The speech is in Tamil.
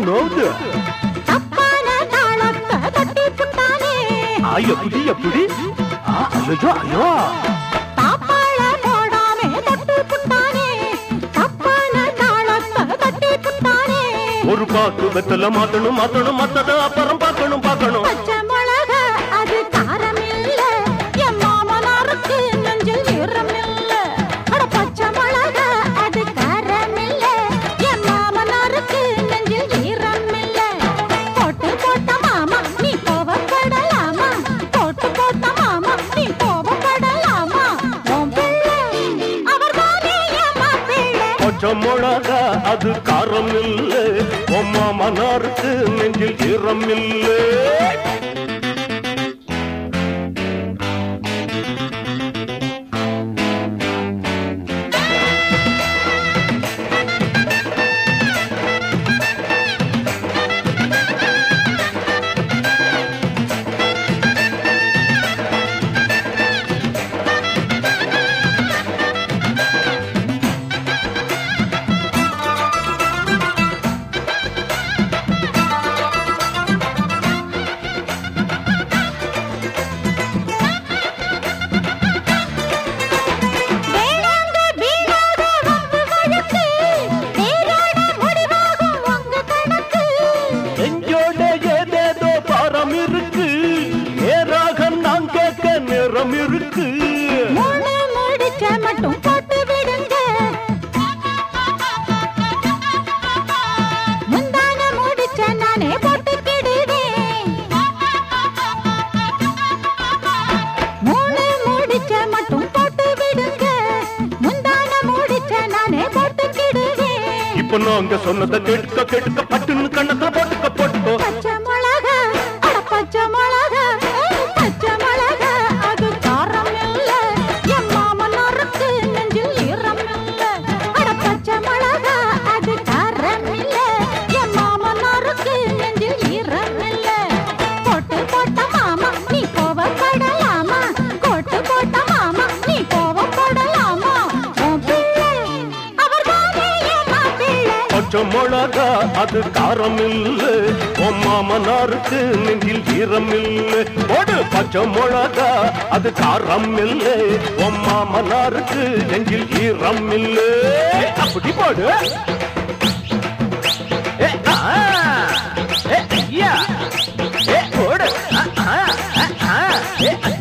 நோவுது தப்பான தாளத்தை தட்டி புட்டானே ஆ எப்படி எப்படி ஆ, ஐயோ ஐயோ தாப்பாள போடாமே தட்டி புட்டானே தப்பான தாளத்தை தட்டி புட்டானே ஒரு பாக்கு வெத்தல மாத்தணும் மாத்தணும் மத்தத அப்புறம் பார்க்கணும் பார்க்கணும் பச்சை மிளகா அது காரம் இல்ல என் மாமனாருக்கு நெஞ்சில் ஈரம் இல்ல அட பச்சை மிளகா அது காரம் இல்ல என் மாமனாருக்கு நெஞ்சில் ஈரம் இல்ல போட்டு போட்ட மாமா நீ கோவப்படலாமா போட்டு போட்ட மாமா நீ கோவப்படலாமா உன் பிள்ளை அவர் தானே என் மாப்பிள்ளை பச்சை மிளகா அது காரம் இல்ல உம்மா மனாருக்கு நெஞ்சில் ஈரம் இல்லை வேளாங்க வீணாக வம்பு வழக்கு வேரோட முடிவாகும் உங்க கணக்கு நெஞ்சோட ஏதேதோ பாரம் இருக்கு நேராக நான் கேட்க நேரம் இருக்கு மூணு முடிச்ச மட்டும் போட்டு விடுங்க முந்தான முடிச்ச நானே போட்டுக்கிடுவேன் மூணு முடிச்ச மட்டும் போட்டு விடுங்க முந்தான முடிச்ச நானே போட்டுக்கிடுவேன் இப்ப நாங்க சொன்னதை கேட்க கேட்க பட்டுன்னு கண்ணத்துல போட்டுக்க போட்டுக்கோ பச்சை மிளகா அட பச்சை மிளகா ஏய், பச்சை மிளகா அது காரம் இல்ல என் மாமனாருக்கு நெஞ்சில் ஈரம் இல்ல அட பச்சை மிளகா அது காரம் இல்ல என் மாமனாருக்கு நெஞ்சில் ஈரம் இல்ல போட்டு போட்ட மாமா நீ கோவப்படலாமா கோட்டு போட்ட மாமா நீ கோவப்படலாமா உன் பிள்ளை அவர் தானே என் மாப்பிள்ளை பச்சை மிளகா அது காரம் இல்ல உன் மாமனாருக்கு நெஞ்சில் ஈரம் இல்ல போடு பச்சை மிளகா அது காரம் இல்ல உன் மாமனாருக்கு நெஞ்சில் ஈரம் இல்ல அப்படி போடு ஏ, ஆ, ஏ, ஐயா. ஏ, போடு ஆ, ஆ, ஆ, ஆ. ஏ,